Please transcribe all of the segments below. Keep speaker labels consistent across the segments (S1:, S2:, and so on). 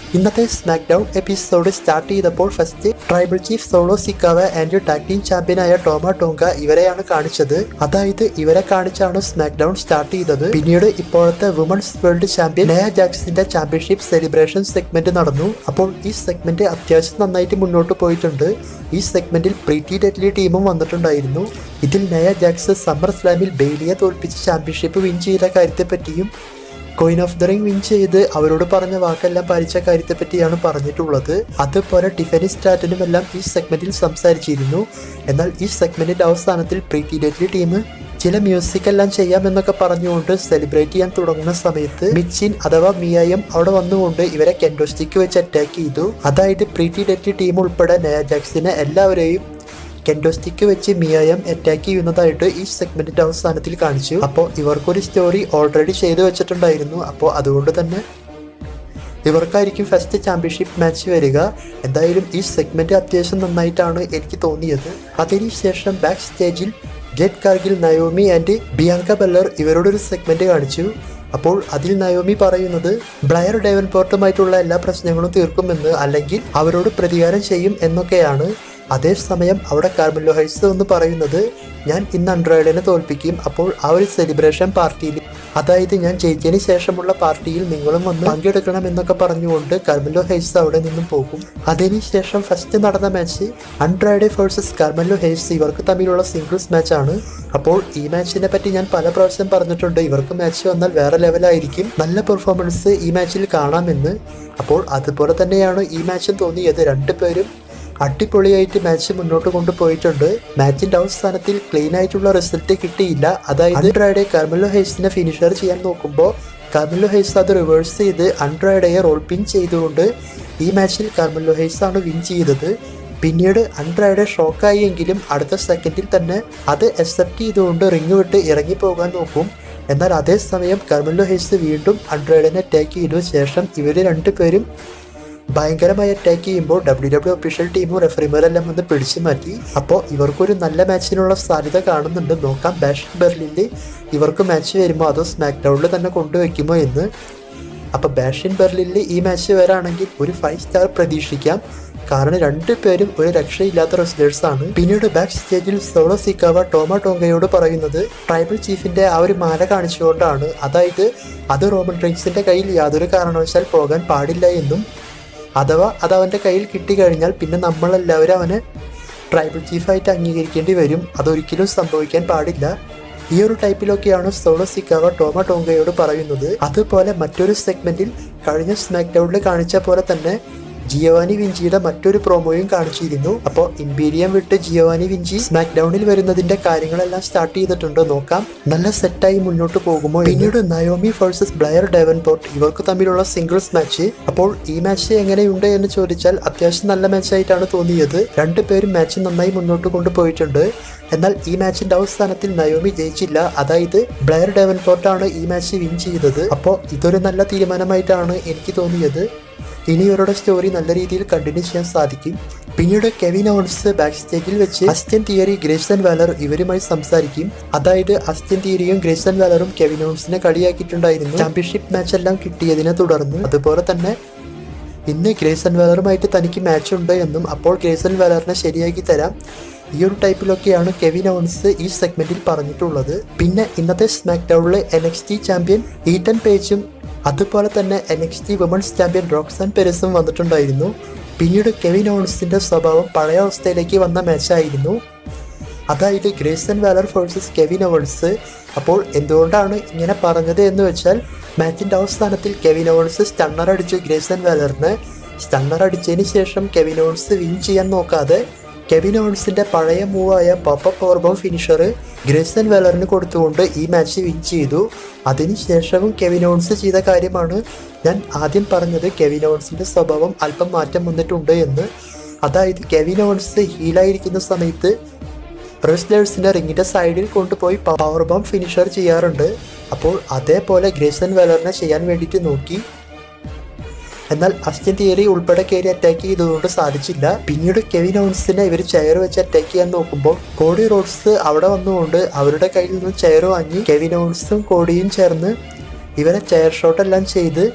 S1: ഇന്നത്തെ SmackDown episode start ചെയ്തപ്പോൾ first tribal chief Solo Sikoa and tag team ചാമ്പ്യനായ Tama Tonga ഇവരെയാണ് കാണിച്ചത് അതായത് ഇവരെ കാണിച്ചാണ് സ്മാക്ക് ഡൗൺ സ്റ്റാർട്ട് ചെയ്തത് പിന്നീട് ഇപ്പോഴത്തെ വുമൺസ് വേൾഡ് ചാമ്പ്യൻ നയ ജാക്സിന്റെ ചാമ്പ്യൻഷിപ്പ് സെലിബ്രേഷൻ സെഗ്മെന്റ് നടന്നു അപ്പോൾ ഈ സെഗ്മെന്റ് അത്യാവശ്യം നന്നായിട്ട് മുന്നോട്ട് പോയിട്ടുണ്ട് ഈ സെഗ്മെന്റിൽ പ്രീറ്റി ഡെറ്റ്ലി ടീമും വന്നിട്ടുണ്ടായിരുന്നു ഇതിൽ നയ ജാക്സ് സമ്മർ സ്ലാമിൽ ബെയിലിയെ തോൽപ്പിച്ച് ചാമ്പ്യൻഷിപ്പ് വിൻ ചെയ്ത കാര്യത്തെപ്പറ്റിയും king of the ring win ചെയ്ത് അവരോട് പറഞ്ഞ വാക്കെല്ലാം പാലിച്ച കാര്യത്തെ പറ്റിയാണ് പറഞ്ഞിട്ടുള്ളത് അതുപോലെ ടിഫനി സ്റ്റാറ്റിനും എല്ലാം ഈ സെഗ്മെന്റിൽ സംസാരിച്ചിരുന്നു എന്നാൽ ഈ സെഗ്മെന്റിന്റെ അവസാനത്തിൽ പ്രീറ്റി ഡെറ്റ്ലി ടീം ചില മ്യൂസിക് എല്ലാം ചെയ്യാമെന്നൊക്കെ പറഞ്ഞുകൊണ്ട് സെലിബ്രേറ്റ് ചെയ്യാൻ തുടങ്ങുന്ന സമയത്ത് മിച്ചിൻ അഥവാ മിയായം അവിടെ വന്നുകൊണ്ട് ഇവരെ കെൻഡോസ്റ്റിക്ക് വെച്ച് അറ്റാക്ക് ചെയ്തു അതായത് പ്രീറ്റി ഡെറ്റ്ലി ടീം ഉൾപ്പെടെ നയ ജാക്സിനെ എല്ലാവരെയും കെൻഡോസ്റ്റിക്ക് വെച്ച് മിയായം അറ്റാക്ക് ചെയ്യുന്നതായിട്ട് ഈ സെഗ്മെന്റിന്റെ അവസാനത്തിൽ കാണിച്ചു അപ്പോൾ ഇവർക്കൊരു സ്റ്റോറി ഓൾറെഡി ചെയ്തു വെച്ചിട്ടുണ്ടായിരുന്നു അപ്പോൾ അതുകൊണ്ട് തന്നെ ഇവർക്കായിരിക്കും ഫസ്റ്റ് ചാമ്പ്യൻഷിപ്പ് മാച്ച് വരിക എന്തായാലും ഈ സെഗ്മെന്റ് അത്യാവശ്യം നന്നായിട്ടാണ് എനിക്ക് തോന്നിയത് അതിനുശേഷം ബാക്ക് സ്റ്റേജിൽ Jade Cargill Naomi and Bianca Belair ഇവരുടെ ഒരു സെഗ്മെന്റ് കാണിച്ചു അപ്പോൾ അതിൽ നയോമി പറയുന്നത് ബ്ലയർ ഡേവൻപോർട്ടുമായിട്ടുള്ള എല്ലാ പ്രശ്നങ്ങളും തീർക്കുമെന്ന് അല്ലെങ്കിൽ അവരോട് പ്രതികാരം ചെയ്യും എന്നൊക്കെയാണ് അതേസമയം അവിടെ കാർമല്ലോ ഹൈസ് എന്ന് പറയുന്നത് ഞാൻ ഇന്ന് അൺഡ്രോയിഡിനെ തോൽപ്പിക്കും അപ്പോൾ ആ ഒരു സെലിബ്രേഷൻ പാർട്ടിയിൽ അതായത് ഞാൻ ജയിച്ചതിന് ശേഷമുള്ള പാർട്ടിയിൽ നിങ്ങളും വന്ന് പങ്കെടുക്കണം എന്നൊക്കെ പറഞ്ഞുകൊണ്ട് കാർമല്ലോ ഹൈസ് അവിടെ നിന്നും പോകും അതിനുശേഷം ഫസ്റ്റ് നടന്ന match Andrade versus Carmelo Hayes ഇവർക്ക് തമ്മിലുള്ള സിംഗിൾസ് മാച്ച് ആണ് അപ്പോൾ ഈ മാച്ചിനെ പറ്റി ഞാൻ പല പ്രാവശ്യം പറഞ്ഞിട്ടുണ്ട് ഇവർക്ക് മാച്ച് വന്നാൽ വേറെ ലെവലായിരിക്കും നല്ല പെർഫോമൻസ് ഈ മാച്ചിൽ കാണാമെന്ന് അപ്പോൾ അതുപോലെ തന്നെയാണ് ഈ മാച്ചും തോന്നിയത് രണ്ടുപേരും അടിപൊളിയായിട്ട് മാച്ച് മുന്നോട്ട് കൊണ്ടുപോയിട്ടുണ്ട് മാച്ചിന്റെ അവസാനത്തിൽ ക്ലീൻ ആയിട്ടുള്ള റിസൾട്ട് കിട്ടിയില്ല അതായത് അൺഡ്രൈഡെ കർമലോ ഹെയ്സിനെ ഫിനിഷർ ചെയ്യാൻ നോക്കുമ്പോൾ കർമലോ ഹെയ്സ് അത് റിവേഴ്സ് ചെയ്ത് അൺഡ്രൈഡയെ റോൾ പിൻ ചെയ്തുകൊണ്ട് ഈ മാച്ചിൽ കർമലോ ഹെയ്സ് ആണ് വിൻ ചെയ്തത് പിന്നീട് അൺഡ്രൈഡെ ഷോക്കായി എങ്കിലും അടുത്ത സെക്കൻഡിൽ തന്നെ അത് അക്സെപ്റ്റ് ചെയ്തുകൊണ്ട് റിങ് വിട്ട് ഇറങ്ങിപ്പോകാൻ നോക്കും എന്നാൽ അതേസമയം കർമലോ ഹെയ്സ് വീണ്ടും അൺഡ്രൈഡിനെ അറ്റാക്ക് ചെയ്തു ശേഷം ഇവർ രണ്ടുപേരും ഭയങ്കരമായി അറ്റാക്ക് ചെയ്യുമ്പോൾ ഡബ്ല്യു ഡബ്ല്യു ഒഫീഷ്യൽ ടീമും റെഫറിമാരെല്ലാം വന്ന് പിടിച്ചു മാറ്റി അപ്പോൾ ഇവർക്കൊരു നല്ല മാച്ചിനുള്ള സാധ്യത കാണുന്നുണ്ട് നോക്കാം ബാഷൻ ബെർലിനിൽ ഇവർക്ക് മാച്ച് വരുമോ അതോ സ്മാക്ക് ഡൗണിൽ തന്നെ കൊണ്ടുവയ്ക്കുമോ എന്ന് അപ്പോൾ ബാഷൻ ബെർലിനിൽ ഈ മാച്ച് വരാണെങ്കിൽ ഒരു ഫൈവ് സ്റ്റാർ പ്രതീക്ഷിക്കാം കാരണം രണ്ടുപേരും ഒരു രക്ഷയില്ലാത്ത റെസ്ലേഴ്സ് ആണ് പിന്നീട് ബാക്ക് സ്റ്റേജിൽ സോളോ സിക്കാവ ടോമ ടോങ്കയോട് പറയുന്നത് ട്രൈബൽ ചീഫിന്റെ ആ ഒരു മാല കാണിച്ചുകൊണ്ടാണ് അതായത് അത് റോമൻ ഡ്രിങ്ക്സിന്റെ കയ്യിൽ യാതൊരു കാരണവശാൽ പോകാൻ പാടില്ല എന്നും അഥവാ അത് അവൻ്റെ കയ്യിൽ കിട്ടിക്കഴിഞ്ഞാൽ പിന്നെ നമ്മളെല്ലാവരും അവനെ ട്രൈബൽ ചീഫായിട്ട് അംഗീകരിക്കേണ്ടി വരും അതൊരിക്കലും സംഭവിക്കാൻ പാടില്ല ഈ ഒരു ടൈപ്പിലൊക്കെയാണ് സോളോ സിക്കാവ ടോമ ടോങ്കയോട് പറയുന്നത് അതുപോലെ മറ്റൊരു സെഗ്മെന്റിൽ കഴിഞ്ഞ സ്മാക്ക് ഡൗണിൽ കാണിച്ച പോലെ തന്നെ ജിയോവാനി വിഞ്ചിയുടെ മറ്റൊരു പ്രോമോയും കാണിച്ചിരുന്നു അപ്പോൾ ഇമ്പീരിയം വിട്ട് ജിയോവാനി വിഞ്ചി സ്മാക്ക് ഡൗണിൽ വരുന്നതിന്റെ കാര്യങ്ങളെല്ലാം സ്റ്റാർട്ട് ചെയ്തിട്ടുണ്ട് നോക്കാം നല്ല സെറ്റായി മുന്നോട്ട് പോകുമോ പിന്നീട് നയോമി വേഴ്സസ് ബ്ലയർ ഡെവൻപോർട്ട് ഇവർക്ക് തമ്മിലുള്ള സിംഗിൾസ് മാച്ച് അപ്പോൾ ഈ മാച്ച് എങ്ങനെയുണ്ട് എന്ന് ചോദിച്ചാൽ അത്യാവശ്യം നല്ല മാച്ചായിട്ടാണ് തോന്നിയത് രണ്ടുപേരും മാച്ച് നന്നായി മുന്നോട്ട് കൊണ്ടുപോയിട്ടുണ്ട് എന്നാൽ ഈ മാച്ചിന്റെ അവസാനത്തിൽ നയോമി ജയിച്ചില്ല അതായത് ബ്ലയർ ഡെവൻപോർട്ടാണ് ഈ മാച്ച് വിൻ ചെയ്തത് അപ്പോൾ ഇതൊരു നല്ല തീരുമാനമായിട്ടാണ് എനിക്ക് തോന്നിയത് ഇനി ഇവരുടെ സ്റ്റോറി നല്ല രീതിയിൽ കണ്ടിന്യൂ ചെയ്യാൻ സാധിക്കും പിന്നീട് കെവിൻ ഓൺസ് ബാക്ക് സ്റ്റേജിൽ വെച്ച് അസ്റ്റൻ തിയറി ഗ്രേസൻ വാലർ ഇവരുമായി സംസാരിക്കും അതായത് അസ്റ്റൻ തിയറിയും ഗ്രേസൻ വാലറും കെവിൻ ഓൺസിനെ കളിയാക്കിയിട്ടുണ്ടായിരുന്നു ചാമ്പ്യൻഷിപ്പ് മാച്ച് എല്ലാം കിട്ടിയതിനെ തുടർന്ന് അതുപോലെ തന്നെ ഇന്ന് ഗ്രേസൻ വാലറുമായിട്ട് തനിക്ക് മാച്ച് ഉണ്ട് എന്നും അപ്പോൾ ഗ്രേസൻ വാലറിനെ ശരിയാക്കി തരാം ഈ ഒരു ടൈപ്പിലൊക്കെയാണ് കെവിൻ ഓൺസ് ഈ സെഗ്മെന്റിൽ പറഞ്ഞിട്ടുള്ളത് പിന്നെ ഇന്നത്തെ സ്മാക്ക് ഡൗണിലെ N X T champion Ethan പേജും അതുപോലെ തന്നെ N X T women's champion Roxanne പെരസും വന്നിട്ടുണ്ടായിരുന്നു പിന്നീട് കെവിൻ ഓൺസിന്റെ സ്വഭാവം പഴയ അവസ്ഥയിലേക്ക് വന്ന മാച്ചായിരുന്നു അതായത് Grayson Waller versus Kevin Owens അപ്പോൾ എന്തുകൊണ്ടാണ് ഇങ്ങനെ പറഞ്ഞത് എന്ന് വെച്ചാൽ മാച്ചിന്റെ അവസാനത്തിൽ കെവിൻ ഓവൺസ് സ്റ്റണ്ണർ അടിച്ചു ഗ്രേസൻ വാലറിന് സ്റ്റണ്ണർ അടിച്ചതിന് ശേഷം കെവിൻ ഓവൺസ് വിൻ ചെയ്യാൻ നോക്കാതെ കെവിൻ ഓവൺസിന്റെ പഴയ മൂവായ പോപ്പ പവർബം ഫിനിഷർ ഗ്രേസൻ വെലറിന് കൊടുത്തുകൊണ്ട് ഈ മാച്ച് വിൻ ചെയ്തു അതിനുശേഷവും കെവിൻ ഓൺസ് ചെയ്ത കാര്യമാണ് ഞാൻ ആദ്യം പറഞ്ഞത് കെവിൻ ഓൺസിന്റെ സ്വഭാവം അല്പം മാറ്റം വന്നിട്ടുണ്ട് എന്ന് അതായത് കെവിൻ ഓൺസ് ഹീലായിരിക്കുന്ന സമയത്ത് റെസ്ലേഴ്സിനെ റിങ്ങിന്റെ സൈഡിൽ കൊണ്ടുപോയി പവർ ബോം ഫിനിഷർ ചെയ്യാറുണ്ട് അപ്പോൾ അതേപോലെ ഗ്രേസൻ വെലറിനെ ചെയ്യാൻ വേണ്ടിയിട്ട് നോക്കി എന്നാൽ അസ്റ്റൻ തിയറി ഉൾപ്പെടെ കയറി അറ്റാക്ക് ചെയ്തതുകൊണ്ട് സാധിച്ചില്ല പിന്നീട് കെവിൻ ഓൺസിനെ ഇവർ ചെയർ വെച്ച് അറ്റാക്ക് ചെയ്യാൻ നോക്കുമ്പോൾ കോഡി റോഡ്സ് അവിടെ വന്നുകൊണ്ട് അവരുടെ കയ്യിൽ നിന്ന് ചെയർ വാങ്ങി കെവിൻ ഓൺസും കോഡിയും ചേർന്ന് ഇവരെ ചെയർ ഷോട്ട് എല്ലാം ചെയ്ത്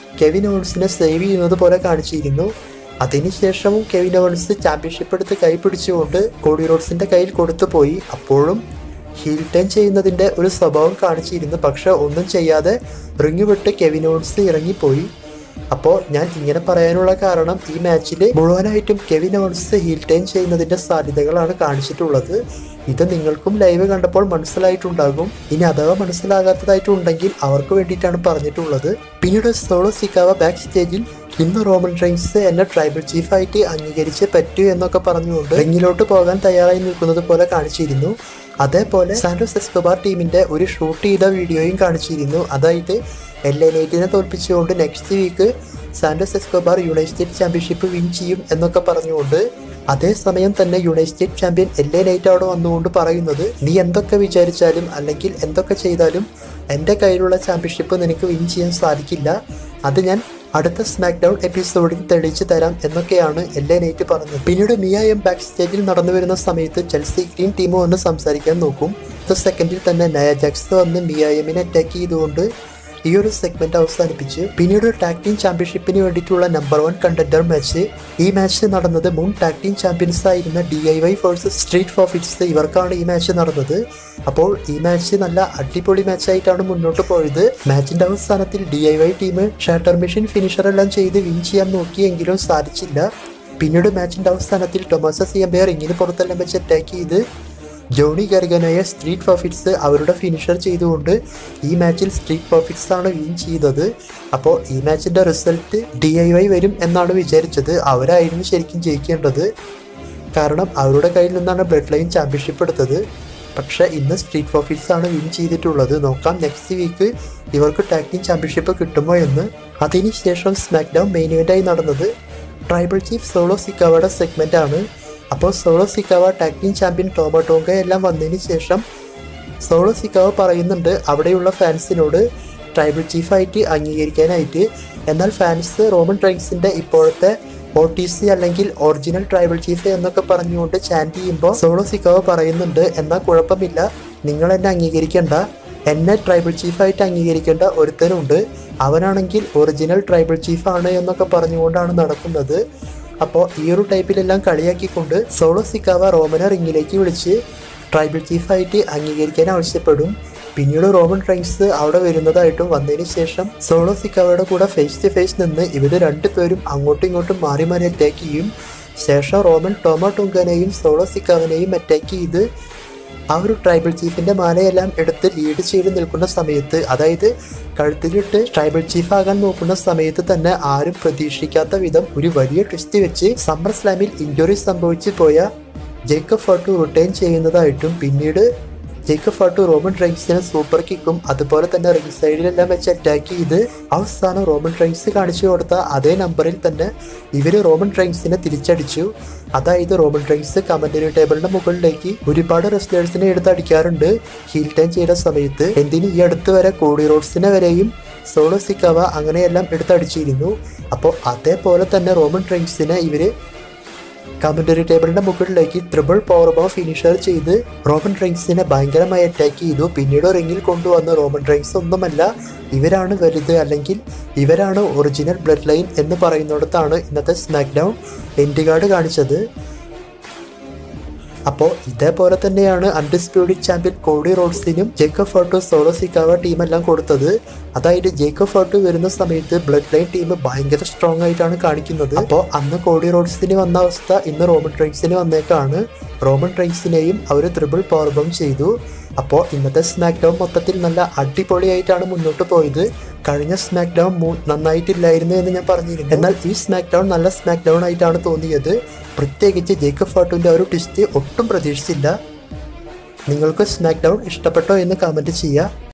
S1: കെവിൻ ഓൺസിനെ സേവ് ചെയ്യുന്നത് പോലെ കാണിച്ചിരുന്നു അതിനുശേഷവും കെവിൻ ഓൺസ് ചാമ്പ്യൻഷിപ്പ് എടുത്ത് കൈ പിടിച്ചുകൊണ്ട് കോഡി റോഡ്സിന്റെ കയ്യിൽ കൊടുത്തു പോയി അപ്പോഴും ഹീൽ ടേൺ ചെയ്യുന്നതിന്റെ ഒരു സ്വഭാവം കാണിച്ചിരുന്നു പക്ഷെ ഒന്നും ചെയ്യാതെ റിങ് വിട്ട് കെവിൻ ഓൺസ് ഇറങ്ങിപ്പോയി അപ്പോൾ ഞാൻ ഇങ്ങനെ പറയാനുള്ള കാരണം ഈ മാച്ചിൽ മുഴുവനായിട്ടും കെവിൻ ഓൺസ് ഹീൽ ടേൺ ചെയ്യുന്നതിന്റെ സാധ്യതകളാണ് കാണിച്ചിട്ടുള്ളത് ഇത് നിങ്ങൾക്കും ലൈവ് കണ്ടപ്പോൾ മനസ്സിലായിട്ടുണ്ടാകും ഇനി അഥവാ മനസ്സിലാകാത്തതായിട്ടുണ്ടെങ്കിൽ അവർക്ക് വേണ്ടിയിട്ടാണ് പറഞ്ഞിട്ടുള്ളത് പിന്നീട് സോളോ സിക്കാവ ബാക്ക് സ്റ്റേജിൽ ഇന്ന് റോമൻ റെയിൻസ് എന്നെ ട്രൈബൽ ചീഫായിട്ട് അംഗീകരിച്ചേ പറ്റൂ എന്നൊക്കെ പറഞ്ഞുകൊണ്ട് റിങ്ങിലോട്ട് പോകാൻ തയ്യാറായി നിൽക്കുന്നത് പോലെ കാണിച്ചിരുന്നു അതേപോലെ സാന്റോസ് എസ്കോബാർ ടീമിന്റെ ഒരു ഷൂട്ട് ചെയ്ത വീഡിയോയും കാണിച്ചിരുന്നു അതായത് എൽ എ നൈറ്റിനെ തോൽപ്പിച്ചുകൊണ്ട് next week Santos Escobar United championship win ചെയ്യും എന്നൊക്കെ പറഞ്ഞുകൊണ്ട് അതേസമയം തന്നെ United champion L A Knight അവിടെ വന്നുകൊണ്ട് പറയുന്നത് നീ എന്തൊക്കെ വിചാരിച്ചാലും അല്ലെങ്കിൽ എന്തൊക്കെ ചെയ്താലും എൻ്റെ കയ്യിലുള്ള ചാമ്പ്യൻഷിപ്പ് നിനക്ക് വിൻ ചെയ്യാൻ സാധിക്കില്ല അത് ഞാൻ അടുത്ത സ്മാക്ക് ഡൗൺ എപ്പിസോഡിൽ തെളിയിച്ചു തരാം എന്നൊക്കെയാണ് എൽ എ നൈറ്റ് പറഞ്ഞത് പിന്നീട് മിയ എം ബാക്ക് സ്റ്റേജിൽ നടന്നു വരുന്ന സമയത്ത് ചെൽസി ഗ്രീൻ ടീം വന്ന് സംസാരിക്കാൻ നോക്കും അടുത്ത സെക്കൻഡിൽ തന്നെ നയ ജാക്സ് വന്ന് മിയ എമ്മിനെ അറ്റാക്ക് ചെയ്തുകൊണ്ട് ഈ ഒരു സെഗ്മെന്റ് അവസാനിപ്പിച്ച് പിന്നീട് ടാഗ് ടീം ചാമ്പ്യൻഷിപ്പിന് വേണ്ടിയിട്ടുള്ള നമ്പർ വൺ കണ്ടന്റർ മാച്ച് ഈ മാച്ച് നടന്നത് മുൻ ടാഗ് ടീം ചാമ്പ്യൻസ് ആയിരുന്ന D I Y versus Street Profits ഇവർക്കാണ് ഈ മാച്ച് നടന്നത് അപ്പോൾ ഈ മാച്ച് നല്ല അടിപൊളി മാച്ചായിട്ടാണ് മുന്നോട്ട് പോയത് മാച്ചിന്റെ അവസാനത്തിൽ D I Y team shatter machine finisher എല്ലാം ചെയ്ത് വിൻ ചെയ്യാൻ നോക്കിയെങ്കിലും സാധിച്ചില്ല പിന്നീട് മാച്ചിന്റെ അവസാനത്തിൽ ടൊമാസ സിയംബെയർ ഇങ്ങനെ പുറത്തെല്ലാം വെച്ച് അറ്റാക്ക് ചെയ്ത് ജോണി ഗർഗനായ സ്ട്രീറ്റ് പ്രോഫിറ്റ്സ് അവരുടെ ഫിനിഷർ ചെയ്തുകൊണ്ട് ഈ മാച്ചിൽ സ്ട്രീറ്റ് പ്രോഫിറ്റ്സ് ആണ് വിൻ ചെയ്തത് അപ്പോൾ ഈ മാച്ചിന്റെ റിസൾട്ട് ഡി ഐ വൈ വരും എന്നാണ് വിചാരിച്ചത് അവരായിരുന്നു ശരിക്കും ജയിക്കേണ്ടത് കാരണം അവരുടെ കയ്യിൽ നിന്നാണ് ബ്ലഡ് ലൈൻ ചാമ്പ്യൻഷിപ്പ് എടുത്തത് പക്ഷെ ഇന്ന് സ്ട്രീറ്റ് പ്രോഫിറ്റ്സ് ആണ് വിൻ ചെയ്തിട്ടുള്ളത് നോക്കാം നെക്സ്റ്റ് വീക്ക് ഇവർക്ക് ടാഗ് ടീം ചാമ്പ്യൻഷിപ്പ് കിട്ടുമോ എന്ന് അതിനുശേഷം സ്മാക്ക് ഡൗൺ മെയിൻ ഇവൻ്റായി നടന്നത് ട്രൈബൽ ചീഫ് സോളോ സിക്കാവയുടെ സെഗ്മെന്റ് ആണ് അപ്പോൾ Solo Sikoa tag team champion Tama Tonga എല്ലാം വന്നതിന് ശേഷം സോളോ സിക്കാവ പറയുന്നുണ്ട് അവിടെയുള്ള ഫാൻസിനോട് ട്രൈബൽ ചീഫായിട്ട് അംഗീകരിക്കാനായിട്ട് എന്നാൽ ഫാൻസ് റോമൻ ട്രൈൻസിന്റെ ഇപ്പോഴത്തെ ഒ ടി സി അല്ലെങ്കിൽ ഒറിജിനൽ ട്രൈബൽ ചീഫ് എന്നൊക്കെ പറഞ്ഞുകൊണ്ട് ചാൻറ്റ് ചെയ്യുമ്പോൾ സോളോ സിക്കാവ പറയുന്നുണ്ട് എന്നാൽ കുഴപ്പമില്ല നിങ്ങൾ എന്നെ അംഗീകരിക്കേണ്ട എന്നെ ട്രൈബൽ ചീഫായിട്ട് അംഗീകരിക്കേണ്ട ഒരുത്തനുണ്ട് അവനാണെങ്കിൽ ഒറിജിനൽ ട്രൈബൽ ചീഫാണ് എന്നൊക്കെ പറഞ്ഞുകൊണ്ടാണ് നടക്കുന്നത് അപ്പോൾ ഈ ഒരു ടൈപ്പിലെല്ലാം കളിയാക്കിക്കൊണ്ട് സോളോ സിക്കാവ റോമനെ റിങ്ങിലേക്ക് വിളിച്ച് ട്രൈബൽ ചീഫായിട്ട് അംഗീകരിക്കാൻ ആവശ്യപ്പെടും പിന്നീട് റോമൻ റൈൻസ് അവിടെ വരുന്നതായിട്ടും വന്നതിന് ശേഷം സോളോ സിക്കാവയുടെ കൂടെ ഫേസ് ടു ഫേസ് നിന്ന് ഇവർ രണ്ടുപേരും അങ്ങോട്ടും ഇങ്ങോട്ടും മാറി മാറി അറ്റാക്ക് ചെയ്യും ശേഷം റോമൻ ടോമ ടുങ്കനെയും സോളോ സിക്കാവനെയും അറ്റാക്ക് ചെയ്ത് ആ ഒരു ട്രൈബൽ ചീഫിന്റെ മാലയെല്ലാം എടുത്ത് ലീഡ് ചെയ്ത് നിൽക്കുന്ന സമയത്ത് അതായത് കഴുത്തിലിട്ട് ട്രൈബൽ ചീഫ് ആകാൻ നോക്കുന്ന സമയത്ത് തന്നെ ആരും പ്രതീക്ഷിക്കാത്ത വിധം ഒരു വലിയ ട്വിസ്റ്റ് വെച്ച് സമ്മർ സ്ലാമിൽ ഇഞ്ചുറി സംഭവിച്ചു പോയ ജേക്കബ് ഫോർട്ടു റിട്ടേൺ ചെയ്യുന്നതായിട്ടും പിന്നീട് ജേക്കബ് ഫോർട്ടു റോമൻ റൈൻസിനെ സൂപ്പർ കിക്കും അതുപോലെ തന്നെ റിംഗ് സൈഡിലെല്ലാം വെച്ച് അറ്റാക്ക് ചെയ്ത് അവസാനം റോമൻ റൈൻസ് കാണിച്ചു കൊടുത്ത അതേ നമ്പറിൽ തന്നെ ഇവര് റോമൻ റൈൻസിനെ തിരിച്ചടിച്ചു അതായത് റോമൻ റൈൻസ് കമന്ററി ടേബിളിന്റെ മുകളിലേക്ക് ഒരുപാട് റെസ്ലേഴ്സിനെ എടുത്ത് അടിക്കാറുണ്ട് ഹീൽ ടൈം ചെയ്ത സമയത്ത് എന്തിന് ഈ അടുത്ത് വരെ കോഡി റോഡ്സിനെ വരെയും സോളോ സിക്കവ അങ്ങനെയെല്ലാം എടുത്തടിച്ചിരുന്നു അപ്പോൾ അതേപോലെ തന്നെ റോമൻ റൈൻസിനെ ഇവര് കമന്ററി ടേബിളിന്റെ മുകളിലേക്ക് ട്രിപ്പിൾ പവർ ബോ ഫിനിഷർ ചെയ്ത് റോമൻ റൈൻസിനെ ഭയങ്കരമായി അറ്റാക്ക് ചെയ്തു പിന്നീട് റിങ്ങിൽ കൊണ്ടുവന്ന റോമൻ റൈൻസ് ഒന്നുമല്ല ഇവരാണ് വലുത് അല്ലെങ്കിൽ ഇവരാണ് ഒറിജിനൽ ബ്ലഡ് ലൈൻ എന്ന് പറയുന്നിടത്താണ് ഇന്നത്തെ സ്മാക്ക് ഡൗൺ എൻഡ് കാർഡ് കാണിച്ചത് അപ്പോൾ ഇതേപോലെ തന്നെയാണ് അൺഡിസ്പ്യൂട്ടഡ് ചാമ്പ്യൻ കോഡി റോഡ്സിനും ജേക്കബ് ഫോർട്ടു സോളോ സിക്കാവ ടീമെല്ലാം കൊടുത്തത് അതായത് ജേക്കബ് ഫോർട്ടു വരുന്ന സമയത്ത് ബ്ലഡ് ലൈൻ ടീം ഭയങ്കര സ്ട്രോങ് ആയിട്ടാണ് കാണിക്കുന്നത് അപ്പോൾ അന്ന് കോഡി റോഡ്സിന് വന്ന അവസ്ഥ ഇന്ന് റോമൻ ട്രെയിൻസിന് വന്നേക്കാണ് റോമൻ ട്രെയിൻസിനെയും അവർ ത്രിബിൾ പവർ ബം ചെയ്തു അപ്പോൾ ഇന്നത്തെ സ്മാക്ക് ഡൗൺ മൊത്തത്തിൽ നല്ല അടിപൊളിയായിട്ടാണ് മുന്നോട്ട് പോയത് കഴിഞ്ഞ സ്മാക്ക് ഡൗൺ നന്നായിട്ടില്ലായിരുന്നു എന്ന് ഞാൻ പറഞ്ഞിരുന്നു എന്നാൽ ഈ സ്മാക്ക് ഡൗൺ നല്ല സ്മാക്ക് ഡൗൺ ആയിട്ടാണ് തോന്നിയത് പ്രത്യേകിച്ച് ജേക്കബ് ഫാട്ടുവിൻ്റെ ഒരു ട്വിസ്റ്റ് ഒട്ടും പ്രതീക്ഷിച്ചില്ല നിങ്ങൾക്ക് സ്മാക്ക് ഡൗൺ ഇഷ്ടപ്പെട്ടോ എന്ന് കമൻറ്റ് ചെയ്യുക